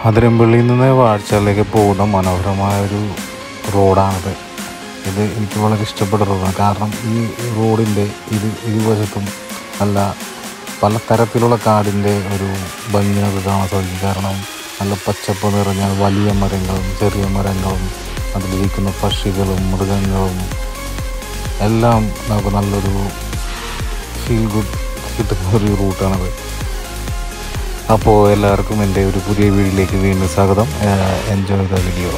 അതിരമ്പള്ളിയിൽ നിന്ന് വാഴച്ചാലിലേക്ക് പോകുന്ന മനോഹരമായ ഒരു റോഡാണിത് ഇത് എനിക്ക് വളരെ ഇഷ്ടപ്പെട്ട റോഡാണ് കാരണം ഈ റോഡിൻ്റെ ഇത് ഇരുവശത്തും നല്ല പല തരത്തിലുള്ള കാടിൻ്റെ ഒരു ഭംഗി നമുക്ക് കാണാൻ സാധിക്കും കാരണം നല്ല പച്ചപ്പ് നിറഞ്ഞ വലിയ മരങ്ങളും ചെറിയ മരങ്ങളും അതിലിരിക്കുന്ന പക്ഷികളും മൃഗങ്ങളും എല്ലാം നമുക്ക് നല്ലൊരു ഫീൽ ഗുഡ് കിട്ടുന്ന ഒരു റൂട്ടാണത് അപ്പോൾ എല്ലാവർക്കും എൻ്റെ ഒരു പുതിയ വീഡിയോയിലേക്ക് വീണ്ടും സ്വാഗതം എൻജോയ് ദ വീഡിയോ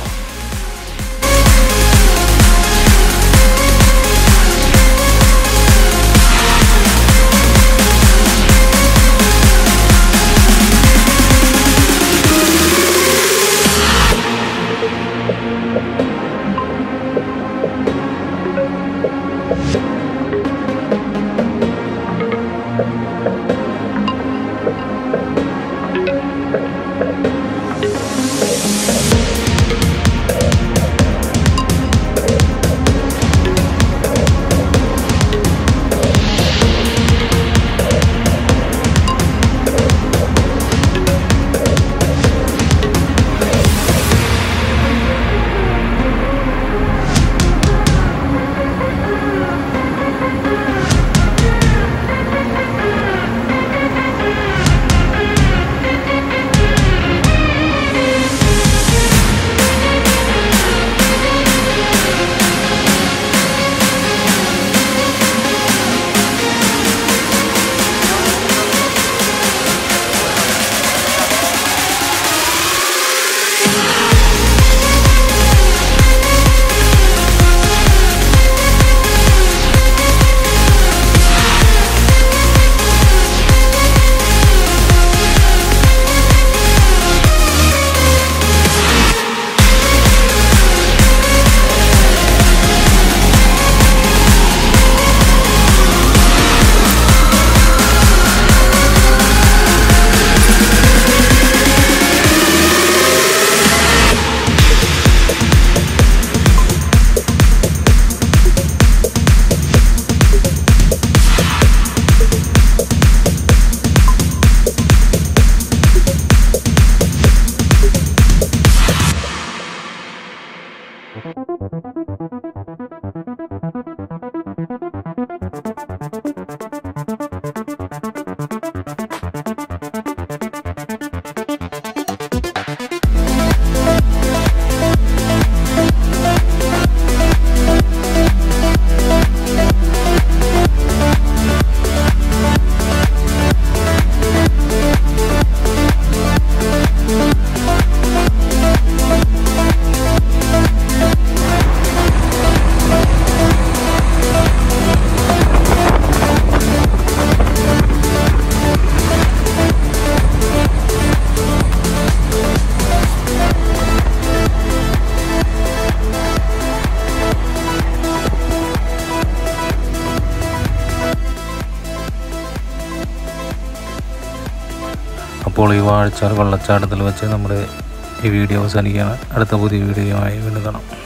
അപ്പോൾ ഈ വാഴച്ചാൽ വെള്ളച്ചാട്ടത്തിൽ വെച്ച് നമ്മുടെ ഈ വീഡിയോ അവസാനിക്കുകയാണ് അടുത്ത പുതിയ വീഡിയോയുമായി വീണ്ടും കാണാം